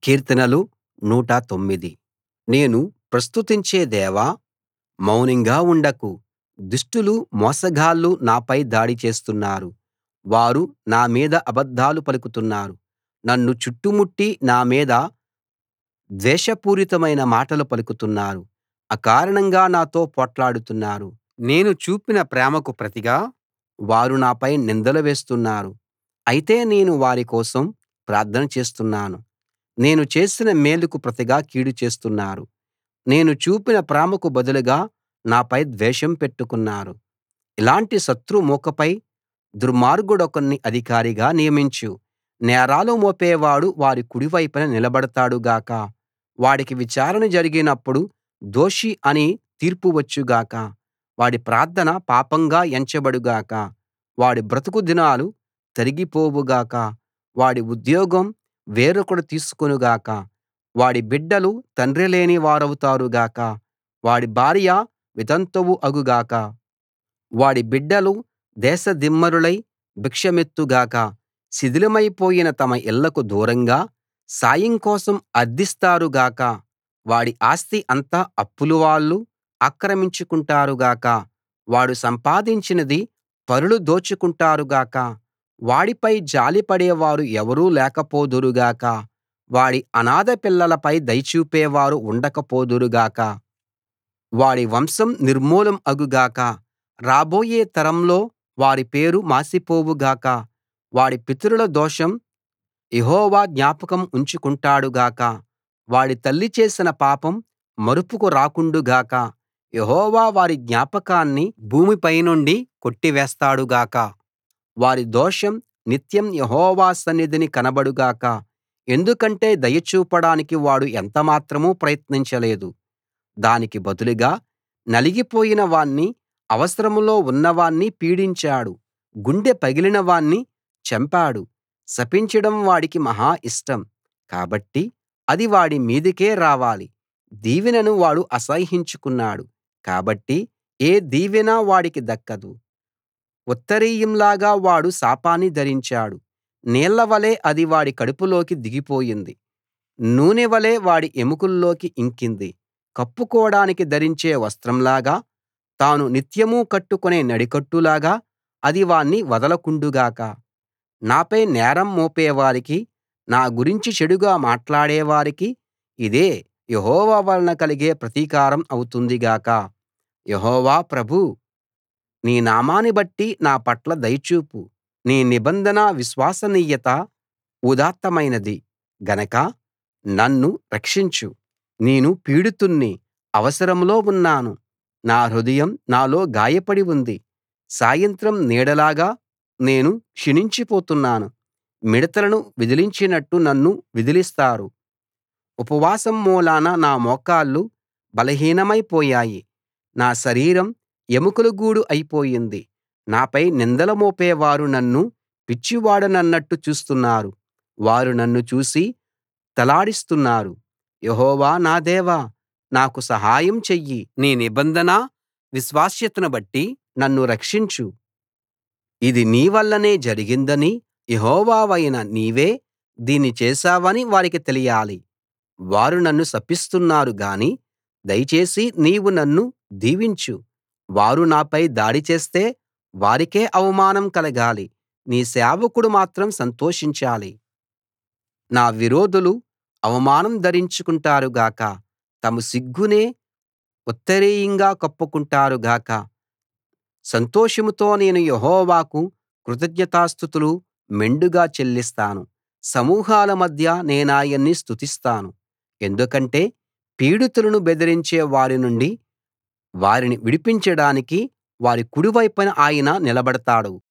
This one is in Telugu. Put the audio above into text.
కీర్తనలు 109 నేను ప్రస్తుతించే దేవా మౌనంగా ఉండకు దుష్టులు మోసగాళ్ళు నాపై దాడి చేస్తున్నారు వారు నా మీద అబద్ధాలు పలుకుతున్నారు నన్ను చుట్టుముట్టి నా మీద ద్వేషపూరితమైన మాటలు పలుకుతున్నారు అకారణంగా నాతో పోట్లాడుతున్నారు నేను చూపిన ప్రేమకు ప్రతిగా వారు నాపై నిందలు వేస్తున్నారు అయితే నేను వారి కోసం ప్రార్థన చేస్తున్నాను నేను చేసిన మేలుకు ప్రతిగా కీడు చేస్తున్నారు నేను చూపిన ప్రేమకు బదులుగా నాపై ద్వేషం పెట్టుకున్నారు ఇలాంటి శత్రు మూకపై దుర్మార్గుడొకణ్ణి అధికారిగా నియమించు నేరాలు మోపేవాడు వారి కుడి వైపున నిలబడతాడు గాక వాడికి విచారణ జరిగినప్పుడు దోషి అని తీర్పు వచ్చు గాక వాడి ప్రార్థన పాపంగా ఎంచబడు గాక వాడి బ్రతుకు దినాలు తరిగిపోవు గాక వాడి ఉద్యోగం వేరొకడు తీసుకొను గాక వాడి బిడ్డలు తండ్రి లేని వారవుతారు గాక వాడి భార్య వితంతువు అగు గాక వాడి బిడ్డలు దేశదిమ్మరులై భిక్షమెత్తు గాక శిథిలమైపోయిన తమ ఇళ్ళకు దూరంగా సాయం కోసం అర్థిస్తారు గాక వాడి ఆస్తి అంతా అప్పుల వాళ్ళు ఆక్రమించుకుంటారు గాక వాడు సంపాదించినది పరులు దోచుకుంటారు గాక వాడిపై జాలిపడేవారు ఎవరూ లేకపోదురు గాక వాడి అనాథ పిల్లలపై దయ చూపేవారు ఉండకపోదురు గాక వాడి వంశం నిర్మూలం అగు గాక రాబోయే తరంలో వారి పేరు మాసిపోవు గాక వాడి పితరుల దోషం యెహోవా జ్ఞాపకం ఉంచుకుంటాడు గాక వాడి తల్లి చేసిన పాపం మరుపుకు రాకుండు గాక యెహోవా వారి జ్ఞాపకాన్ని భూమిపైనుండి కొట్టివేస్తాడు గాక వారి దోషం నిత్యం యెహోవా సన్నిధిని కనబడు గాక ఎందుకంటే దయ చూపడానికి వాడు ఎంతమాత్రం ప్రయత్నించలేదు దానికి బదులుగా నలిగిపోయిన వాణ్ణి అవసరంలో ఉన్నవాణ్ణి పీడించాడు గుండె పగిలిన వాణ్ణి చంపాడు శపించడం వాడికి మహా ఇష్టం కాబట్టి అది వాడి మీదికే రావాలి దీవెనను వాడు అసహ్యించుకున్నాడు కాబట్టి ఏ దీవెనా వాడికి దక్కదు ఉత్తరీయంలాగా వాడు శాపాన్ని ధరించాడు నీళ్లవలె అది వాడి కడుపులోకి దిగిపోయింది నూనెవలె వాడి ఎముకల్లోకి ఇంకింది కప్పుకోడానికి ధరించే వస్త్రంలాగా తాను నిత్యం కట్టుకునే నడికట్టులాగా అది వాణ్ణి వదలకుండు గాక నాపై నేరం మోపేవారికి నా గురించి చెడుగా మాట్లాడేవారికి ఇదే యెహోవా వలన కలిగే ప్రతీకారం అవుతుంది గాక యెహోవా ప్రభూ నీ నామాన్ని బట్టి నా పట్ల దయ చూపు నీ నిబంధన విశ్వసనీయత ఉదాత్తమైనది గనక నన్ను రక్షించు నేను పీడితుణ్ణి అవసరంలో ఉన్నాను నా హృదయం నాలో గాయపడి ఉంది సాయంత్రం నీడలాగా నేను క్షీణించిపోతున్నాను మిడతలను విదిలించినట్టు నన్ను విదిలిస్తారు ఉపవాసం మూలాన నా మోకాళ్ళు బలహీనమైపోయాయి నా శరీరం ఎముకల గూడు అయిపోయింది నాపై నిందలు మోపేవారు నన్ను పిచ్చివాడనన్నట్టు చూస్తున్నారు వారు నన్ను చూసి తలాడిస్తున్నారు యెహోవా నా దేవా నాకు సహాయం చెయ్యి నీ నిబంధన విశ్వాస్యతను బట్టి నన్ను రక్షించు ఇది నీ వల్లనే జరిగిందని యెహోవావైన నీవే దీన్ని చేశావని వారికి తెలియాలి వారు నన్ను శపిస్తున్నారు గాని దయచేసి నీవు నన్ను దీవించు వారు నాపై దాడి చేస్తే వారికే అవమానం కలగాలి నీ సేవకుడు మాత్రం సంతోషించాలి నా విరోధులు అవమానం ధరించుకుంటారు గాక తమ సిగ్గునే ఉత్తరీయంగా కప్పుకుంటారు గాక సంతోషంతో నేను యెహోవాకు కృతజ్ఞతాస్తుతులు మెండుగా చెల్లిస్తాను సమూహాల మధ్య నేనాయన్ని స్తుతిస్తాను ఎందుకంటే పీడితులను బెదిరించే వారి నుండి వారిని విడిపించడానికి వారి కుడి వైపున ఆయన నిలబడతాడు